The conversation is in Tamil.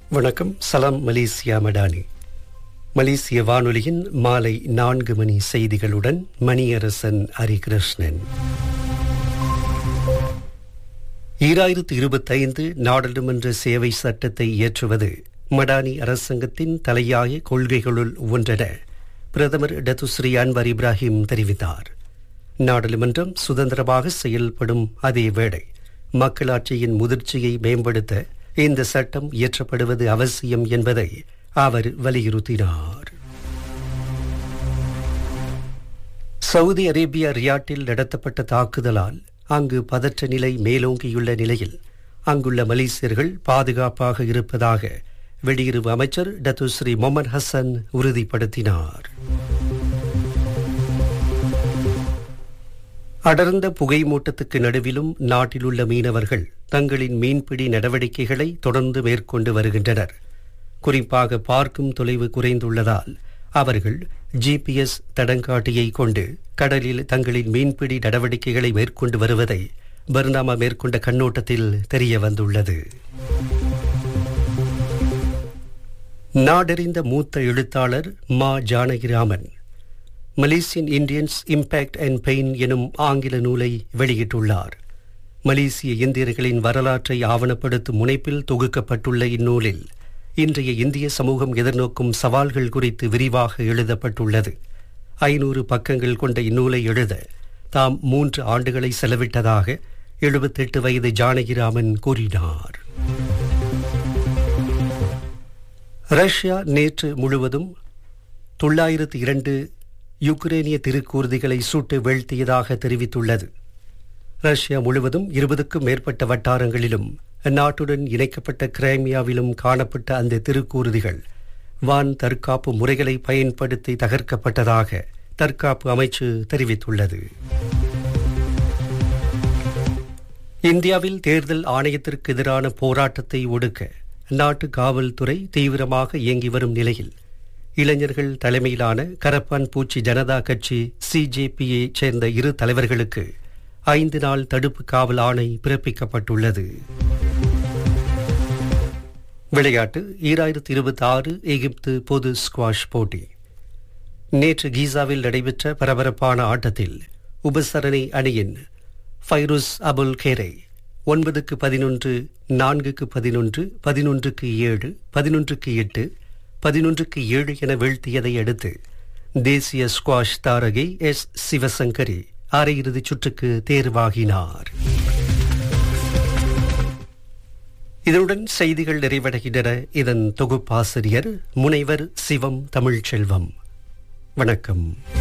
வணக்கம் சலாம் மலேசியா மடானி மலேசிய வானொலியின் மாலை நான்கு மணி செய்திகளுடன் மணியரசன் ஹரிகிருஷ்ணன் ஈராயிரத்து இருபத்தைந்து நாடாளுமன்ற சேவை சட்டத்தை இயற்றுவது மடானி அரசாங்கத்தின் தலையாய கொள்கைகளுள் ஒன்றென பிரதமர் டத்துஸ்ரீ அன்வர் இப்ராஹிம் தெரிவித்தார் நாடாளுமன்றம் சுதந்திரமாக செயல்படும் அதே வேளை மக்களாட்சியின் முதிர்ச்சியை மேம்படுத்த இந்த சட்டம் இயற்றப்படுவது அவசியம் என்பதை அவர் வலியுறுத்தினார் சவுதி அரேபியா ரியாட்டில் நடத்தப்பட்ட தாக்குதலால் அங்கு பதற்ற நிலை மேலோங்கியுள்ள நிலையில் அங்குள்ள மலேசியர்கள் பாதுகாப்பாக இருப்பதாக வெளியுறவு அமைச்சர் டத்துஸ்ரீ மொமன் ஹசன் உறுதிப்படுத்தினார் அடர்ந்த புகை மூட்டத்துக்கு நடுவிலும் நாட்டிலுள்ள மீனவர்கள் தங்களின் மீன்பிடி நடவடிக்கைகளை தொடர்ந்து மேற்கொண்டு வருகின்றனர் குறிப்பாக பார்க்கும் தொலைவு குறைந்துள்ளதால் அவர்கள் ஜிபிஎஸ் தடங்காட்டியை கொண்டு கடலில் தங்களின் மீன்பிடி நடவடிக்கைகளை மேற்கொண்டு வருவதை பர்னாமா மேற்கொண்ட கண்ணோட்டத்தில் தெரிய வந்துள்ளது நாடறிந்த மூத்த எழுத்தாளர் மா Janakiraman Malaysian Indians impact and pain எனும் ஆங்கில நூலை வெளியிட்டுள்ளார் மலேசிய இந்தியர்களின் வரலாற்றை ஆவணப்படுத்தும் முனைப்பில் தொகுக்கப்பட்டுள்ள இந்நூலில் இன்றைய இந்திய சமூகம் எதிர்நோக்கும் சவால்கள் குறித்து விரிவாக எழுதப்பட்டுள்ளது ஐநூறு பக்கங்கள் கொண்ட இந்நூலை எழுத தாம் மூன்று ஆண்டுகளை செலவிட்டதாக எழுபத்தெட்டு வயது ஜானகிராமன் கூறினார் ரஷ்யா நேற்று முழுவதும் தொள்ளாயிரத்து இரண்டு யுக்ரேனிய திருக்கூர்திகளை சுட்டு வீழ்த்தியதாக தெரிவித்துள்ளது ரஷ்யா முழுவதும் இருபதுக்கும் மேற்பட்ட வட்டாரங்களிலும் அந்நாட்டுடன் இணைக்கப்பட்ட கிரைமியாவிலும் காணப்பட்ட அந்த திருக்கூர்திகள் வான் தற்காப்பு முறைகளை பயன்படுத்தி தகர்க்கப்பட்டதாக தற்காப்பு அமைச்சு தெரிவித்துள்ளது இந்தியாவில் தேர்தல் ஆணையத்திற்கு எதிரான போராட்டத்தை ஒடுக்க நாட்டு காவல்துறை தீவிரமாக இயங்கி வரும் நிலையில் இளைஞர்கள் தலைமையிலான கரப்பான் பூச்சி ஜனதா கட்சி சிஜேபியை சேர்ந்த இரு தலைவர்களுக்கு ஐந்து நாள் தடுப்பு காவல் ஆணை பிறப்பிக்கப்பட்டுள்ளது விளையாட்டு ஈராயிரத்தி இருபத்தி ஆறு எகிப்து பொது ஸ்குவாஷ் போட்டி நேற்று கீசாவில் நடைபெற்ற பரபரப்பான ஆட்டத்தில் உபசரணை அணியின் ஃபைருஸ் அபுல் கேரை ஒன்பதுக்கு பதினொன்று நான்குக்கு பதினொன்று பதினொன்றுக்கு ஏழு பதினொன்றுக்கு எட்டு பதினொன்றுக்கு ஏழு என வீழ்த்தியதை அடுத்து தேசிய ஸ்குவாஷ் தாரகை எஸ் சிவசங்கரி அரையிறுதிச் சுற்றுக்கு தேர்வாகினார் இதனுடன் செய்திகள் நிறைவடைகின்றன இதன் தொகுப்பாசிரியர் முனைவர் சிவம் தமிழ்ச்செல்வம் வணக்கம்